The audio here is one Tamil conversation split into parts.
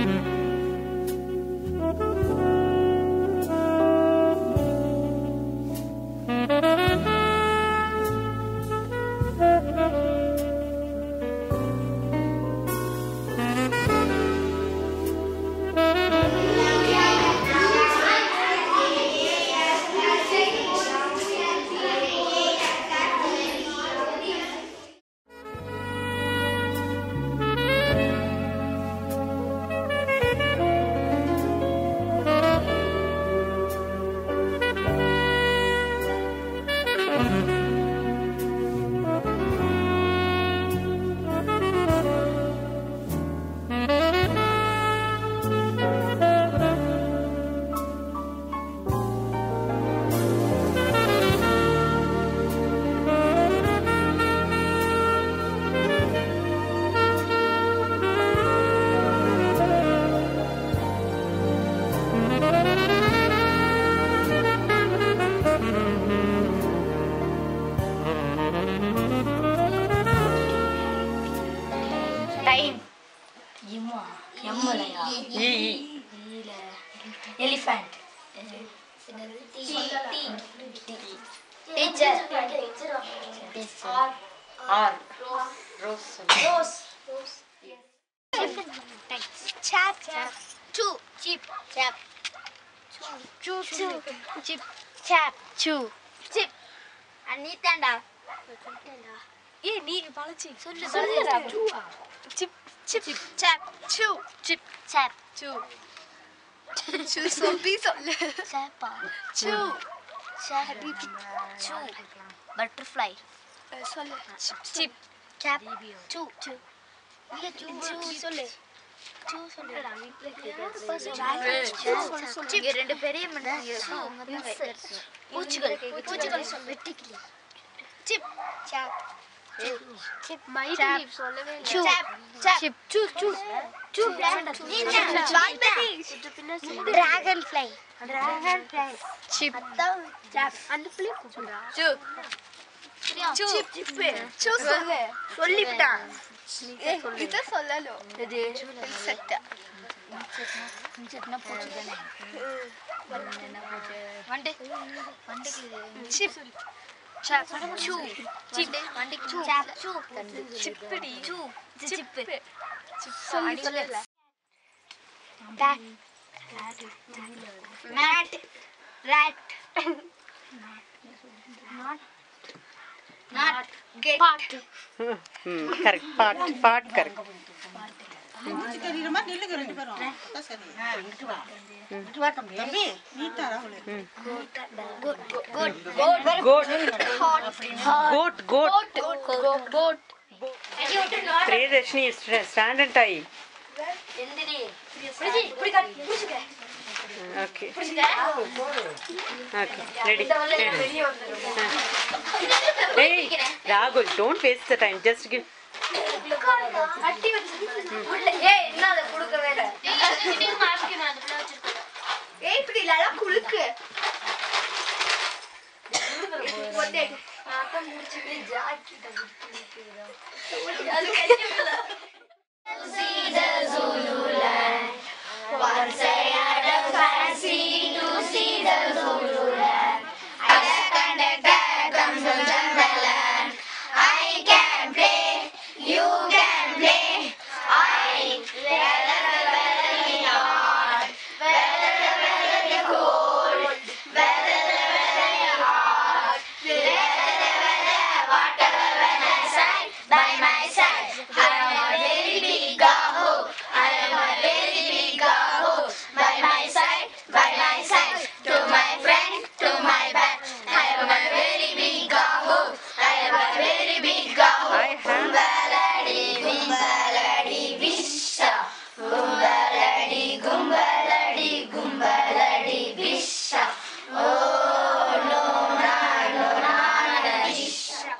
டைம் இம்மா எம்மலையா E elephant teacher R rose Chap. Chew. Chip. Chap. Chew. Chew. Chip. Chap. Chew. Chip. அனிதாண்டா ஏ நீ பழச்சி சொல்லு சொல்லுடா சிப் சிப் சாப் சூ சிப் சாப் சூ சூ சொல்லி சொல்லு சாப்பா சூ சாப் சூ பட்டர்ஃப்ளை சொல்லு சிப் சிப் சாப் சூ சூ இல்ல சூ சூ சொல்லு சூ சொல்லுடா இங்க ரெண்டு பெரிய மனுஷங்க பூச்சிகள் பூச்சிகள் வெட்டிக்கிளி சிப் சாப் சிப் மைட் லீவ் சொல்லவே இல்ல Choo. Chip. Choo. Choo. Choo. Dragonfly. Dragonfly. சிப் அந்த பிள்ளை கூப்பிடுறா சூ சூ சிப் சூ சொல்லு சொல்லிவிட்டான் இத சொல்லணும் இது செட் சிப் சாப் சூ சிப் சிப்பிடி சிப்பு சொல்லு சொல்லு Mat. Rat. Not. Get. Correct pot pot correct Good. Goat goat goat Goat. Priyadharshini standard ஆயி எந்திரி ஓகே ஓகே ரெடி ஏய் ராகுல் don't waste the time just give ஏய் என்ன அதை கொடுக்கவே இல்லை ஏய் இப்படி இல்லடா குலுக்கு By my side, I am a very big gaho. I am a very big gaho. By my side, by my side, to my friend, to my back. I am a very big gaho. I am a very big gaho. I have Gumbaladi, gumbaladi, visha. Gumbaladi, gumbaladi, gumbaladi, visha. Oh no, na, no, na, na, visha.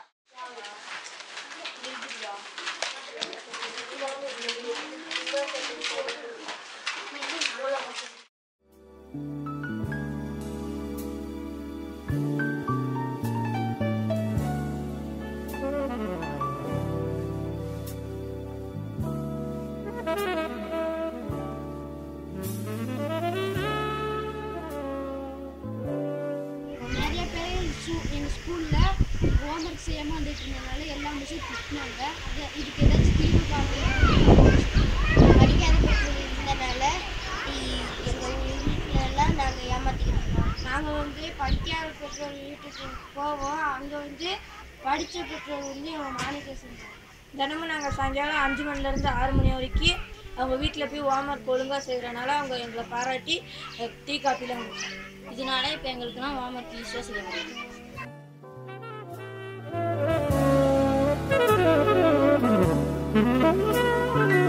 போவோம் அங்கே வந்து படித்த பெற்றோர் வந்து எங்கள் மாணிக்க செஞ்சாங்க தினமும் நாங்கள் சாயங்காலம் அஞ்சு மணிலேருந்து ஆறு மணி வரைக்கும் அவங்க வீட்டில் போய் ஹோம்ஒர்க் ஒழுங்காக செய்கிறனால அவங்க எங்களை பாராட்டி அஹ், டீ காப்பிலாம் கொடுத்தாங்க இதனால இப்போ எங்களுக்குலாம் ஹோம்ஒர்க் ஈஸியாக செய்ய முடியும் Thank you.